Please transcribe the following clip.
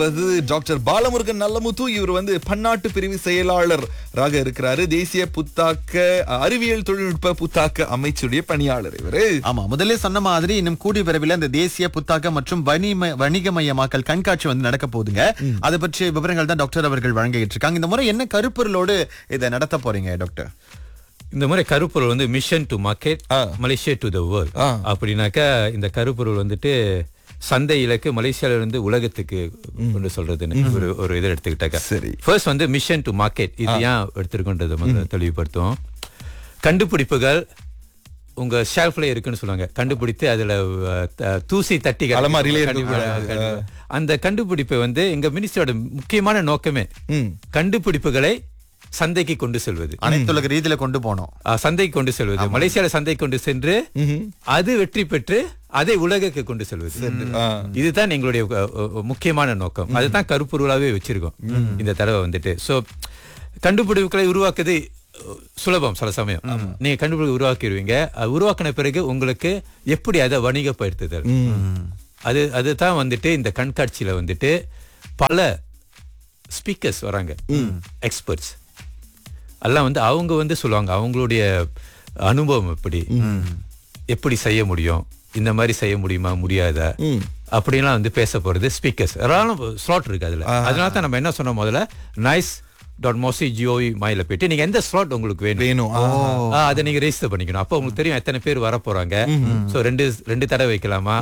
அது டாக்டர் பாலமுருகன் நல்லமுத்து இவர் வந்து பன்னாட்டு பிரிவு செயலாளராக இருக்கிறாரு தேசிய புத்தாக்க அறிவியல் தொழில்நுட்ப புத்தாக்க அமைச்சுடைய பணியாளர் இவரு ஆமா முதல்ல சொன்ன மாதிரி இன்னும் கூடி விரைவில் இந்த தேசிய புத்தாக்க மற்றும் வணிம வணிகமயமாக்கல் கண்காட்சி வந்து நடக்க போகுதுங்க அதை பற்றிய விவரங்கள் தான் டாக்டர் அவர்கள் வழங்கிட்டு இருக்காங்க இந்த முறை என்ன கருப்பொருளோடு இதை நடத்த போறீங்க டாக்டர் இந்த மாதிரி கருப்பொருள் வந்து mission to market Malaysia to the world ah. அப்படின்னாக்கா இந்த கருப்பொருள் வந்துட்டு சந்தை இலக்கு மலேசியால இருந்து உலகத்துக்கு கொண்டு சொல்றதுன்னு ஒரு ஒரு இதை எடுத்துக்கிட்டாக்க சரி. ஃபர்ஸ்ட் வந்து மிஷன் டு மார்க்கெட் இது ஏன் எடுத்திருக்கோன்றதை முதல்ல தெளிவுபடுத்தும் கண்டுபிடிப்புகள் உங்க ஷெல்ஃப்ல இருக்குன்னு சொல்லுவாங்க கண்டுபிடித்து அதுல அஹ், த- தூசி தட்டி கட்டி- அலமாரியிலே இருக்கு. கண்டுபிடி- கண்டுபிடி- அந்த கண்டுபிடிப்பை வந்து எங்க மினிஸ்டரோட முக்கியமான நோக்கமே ம். கண்டுபிடிப்புகளை சந்தைக்கு கொண்டு செல்வது அனைத்துலக ரீதியில கொண்டு போனோம் ஆ, சந்தைக்கு கொண்டு செல்வது மலேசியால சந்தைக்கு கொண்டு சென்று அது வெற்றி பெற்று அதை உலகுக்கு கொண்டு செல்வது ஆ. இதுதான் எங்களுடைய அ, அ, முக்கியமான நோக்கம் அதுதான் கருப்பொருளாவே வச்சிருக்கோம் இந்த தடவை வந்துட்டு சோ கண்டுபிடிப்புகளை உருவாக்குது அ, சுலபம் சில சமயம் நீங்க கண்டுபிடிப்பு உருவாக்கிடுவீங்க அது உருவாக்கின பிறகு உங்களுக்கு எப்படி அதை வணிகப்படுத்துதல் அது அதுதான் வந்துட்டு இந்த கண்காட்சியில வந்துட்டு பல ஸ்பீக்கர்ஸ் வராங்க எக்ஸ்பர்ட்ஸ் எல்லாம் வந்து அவங்க வந்து சொல்லுவாங்க அவங்களுடைய அனுபவம் எப்படி எப்படி செய்ய முடியும் இந்த மாதிரி செய்ய முடியுமா முடியாதா அப்படிலாம் வந்து பேச போறது ஸ்பீக்கர்ஸ் ஸ்லாட் இருக்கு அதுல அதனால தான் நம்ம என்ன சொன்னோம் முதல்ல நைஸ் டாட் மோசி ஜிஓவி மாயில போயிட்டு நீங்க எந்த ஸ்லாட் உங்களுக்கு வேணும் வேணும் ஆ. ஆ, அதை நீங்க ரெஜிஸ்டர் பண்ணிக்கணும் அப்போ உங்களுக்கு தெரியும் எத்தனை பேர் வர போறாங்க சோ ரெண்டு ரெண்டு தடவை வைக்கலாமா